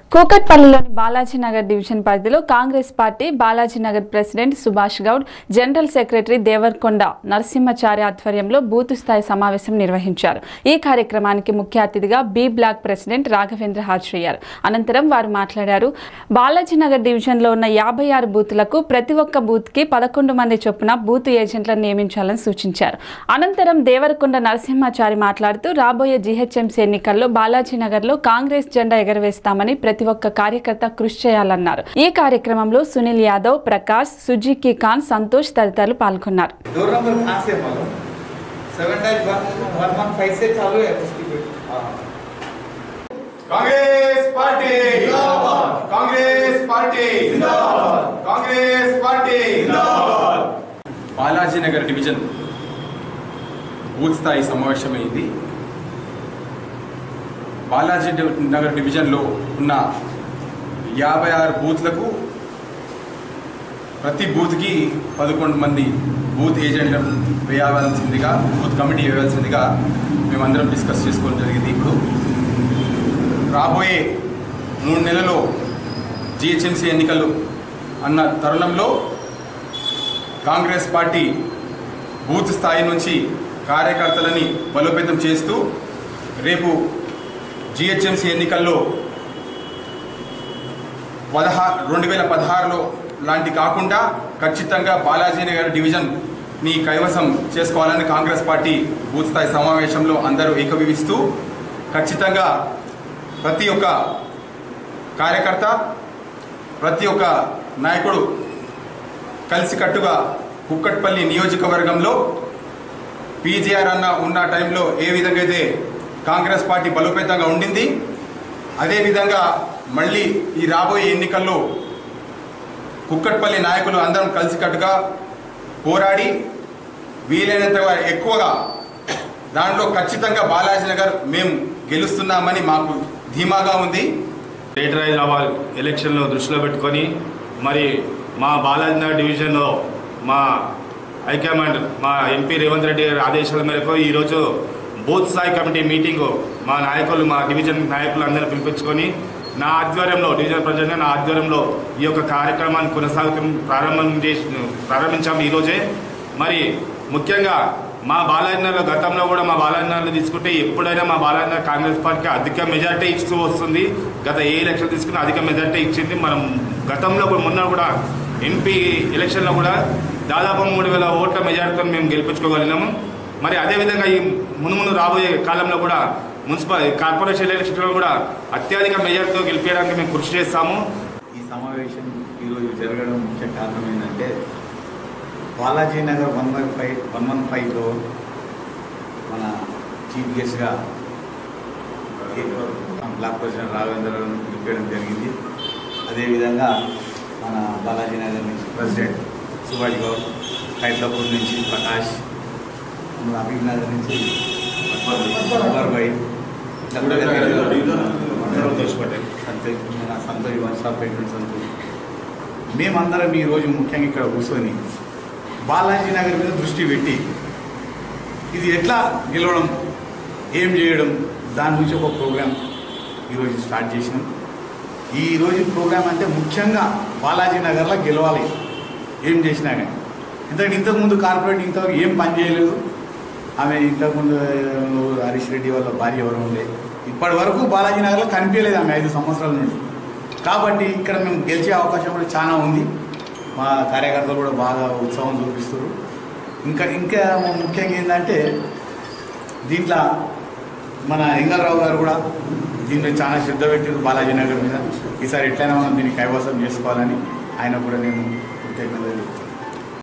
కూకట్పల్లిలోని Balajinagar division పరిధిలో Congress party Balajinagar president Subhash Goud general secretary Devarakonda Narasimhachari ఆధ్వర్యంలో booth స్థాయి సమావేశం నిర్వహించారు ఈ కార్యక్రమానికి ముఖ్య అతిథిగా బి బ్లాక్ ప్రెసిడెంట్ రాఘవేంద్ర హాజరయ్యారు అనంతరం వారు మాట్లాడారు బాలాజీనగర్ డివిజన్లో ఉన్న యాభై ఆరు బూతులకు ప్రతి ఒక్క బూత్కి పదకొండు మంది చొప్పున బూత్ ఏజెంట్లను నియమించాలని సూచించారు అనంతరం దేవరకొండ నరసింహాచారి మాట్లాడుతూ రాబోయే జీహెచ్ఎంసీ ఎన్నికల్లో బాలాజీనగర్లో కాంగ్రెస్ జెండా ఎగరవేస్తామని ప్రతి ఒక్క కార్యకర్త కృషి చేయాలన్నారు ఈ కార్యక్రమంలో సునీల్ యాదవ్ ప్రకాష్ సుజీకి ఖాన్ సంతోష్ తదితరులు పాల్గొన్నారు डोर नंबर कहाँ से है मालूम seven dash one one one five से चालू है उसकी कांग्रेस पार्टी जिंदाबाद कांग्रेस पार्टी जिंदाबाद कांग्रेस पार्टी जिंदाबाद బాలాజీనగర్ డివిజన్ బూత్ స్థాయి సమావేశమైంది బాలాజీ డి- నగర్ డివిజన్లో ఉన్న యాభై ఆరు బూత్లకు ప్రతి బూత్కి పదకొండు మంది బూత్ ఏజెంట్లను వేయవలసిందిగా బూత్ కమిటీ వేయవలసిందిగా మేమందరం డిస్కస్ చేసుకోవడం జరిగింది ఇప్పుడు రాబోయే మూడు నెలల్లో జిహెచ్ఎంసీ ఎన్నికలు అన్న తరుణంలో కాంగ్రెస్ పార్టీ బూత్ స్థాయి నుంచి కార్యకర్తలని బలోపేతం చేస్తూ రేపు జిహెచ్ఎంసీ ఎన్నికల్లో పదహా రెండు వేల పదహారులో లాంటి కాకుండా ఖచ్చితంగా బాలాజీనగర్ డివిజన్ ని కైవసం చేసుకోవాలని కాంగ్రెస్ పార్టీ బూత్ స్థాయి సమావేశంలో అందరూ ఏకీభవిస్తూ ఖచ్చితంగా ప్రతి ఒక్క కార్యకర్త ప్రతి ఒక్క నాయకుడు కలిసికట్టుగా కుక్కట్పల్లి నియోజకవర్గంలో పీజీఆర్ అన్న ఉన్న టైంలో ఏ విధంగా అయితే కాంగ్రెస్ పార్టీ బలోపేతంగా ఉండింది అదేవిధంగా మళ్ళీ ఈ రాబోయే ఎన్నికల్లో కుక్కట్పల్లి నాయకులు అందరం కలిసికట్టుగా పోరాడి వీలైనంత ఎక్కువగా దాంట్లో ఖచ్చితంగా బాలాజీ నగర్ మేము గెలుస్తున్నామని మాకు ధీమాగా ఉంది గ్రేటర్ హైదరాబాద్ ఎలక్షన్లో దృష్టిలో పెట్టుకొని మరి మా బాలాజీనగర్ డివిజన్లో మా హైకమాండ్ మా ఎంపీ రేవంత్ రెడ్డి గారి ఆదేశాల మేరకు ఈరోజు బూత్ స్థాయి కమిటీ మీటింగు మా నాయకులు మా డివిజన్ నాయకులు అందరూ పిలిపించుకొని నా ఆధ్వర్యంలో డివిజన్ ప్రజలుగా నా ఆధ్వర్యంలో ఈ యొక్క కార్యక్రమాన్ని కొనసాగుతూ ప్రారంభం చేసి ప్రారంభించాము ఈరోజే మరి ముఖ్యంగా మా బాలాజీనగర్లో గతంలో కూడా మా బాలాజీనగర్లో తీసుకుంటే ఎప్పుడైనా మా బాలాజీనగర్ కాంగ్రెస్ పార్టీకి అధిక మెజార్టీ ఇస్తూ వస్తుంది గత ఏ ఎలక్షన్ తీసుకున్నా అధిక మెజార్టీ ఇచ్చింది మనం గతంలో కూడా మొన్న కూడా ఎంపీ ఎలక్షన్లో కూడా దాదాపు మూడు వేల ఓట్ల మెజార్టీతో మేము గెలిపించుకోగలిగినాము మరి అదేవిధంగా ఈ ముందు ముందు రాబోయే కాలంలో కూడా మున్సిపల్ కార్పొరేషన్ ఎలక్షన్లో కూడా అత్యధిక మెజార్టీతో గెలిపించడానికి మేము కృషి చేస్తాము ఈ సమావేశం ఈరోజు జరగడం ముఖ్య కారణం ఏంటంటే Balaji Nagar one one five one one ఫైవ్లో మన చీఫ్ గెస్ట్గా బ్లాక్ ప్రెసిడెంట్ రాఘవేంద్రరావు పిలిపించడం జరిగింది అదేవిధంగా మన బాలాజీ నగర్ నుంచి ప్రెసిడెంట్ సుభాష్ గౌడ్ హైదరాబాద్ నుంచి ప్రకాష్ మన అభిక్ నగర్ నుంచి అక్బర్ భాయ్ సంతోష్ పటేల్ సంతోష్ మన సంతోష్ వన్ షాప్ పెట్టిన సంతోష్ మేమందరం ఈరోజు ముఖ్యంగా ఇక్కడ కూర్చొని బాలాజీ నగర్ మీద దృష్టి పెట్టి ఇది ఎట్లా గెలవడం ఏం చేయడం దాని గురించి ఒక ప్రోగ్రామ్ ఈరోజు స్టార్ట్ చేసినాం ఈ రోజు ప్రోగ్రామ్ అంటే ముఖ్యంగా బాలాజీ నగర్లో గెలవాలి ఏం చేసినా కానీ ఇంతకు ఇంతకుముందు కార్పొరేట్ ఇంతవరకు ఏం పని చేయలేదు ఆమె ఇంతకుముందు ఆ, హరీష్ రెడ్డి వాళ్ళ భార్య ఎవరు ఉండే ఇప్పటి వరకు బాలాజీ నగర్లో కనిపించలేదు ఆమె ఐదు సంవత్సరాల నుండి కాబట్టి ఇక్కడ మేము గెలిచే అవకాశం కూడా చాలా ఉంది మా కార్యకర్తలు కూడా బాగా ఉత్సాహం చూపిస్తారు ఇంకా ఇంకా ముఖ్యంగా ఏంటంటే దీంట్లో మన ఎంగళరావు గారు కూడా దీన్ని చాలా శ్రద్ధ పెట్టారు బాలాజీ నగర్ మీద ఈసారి ఎట్లయినా మనం దీన్ని కైవసం చేసుకోవాలని ఆయన కూడా నేను కృతజ్ఞతలు చెప్తున్నాను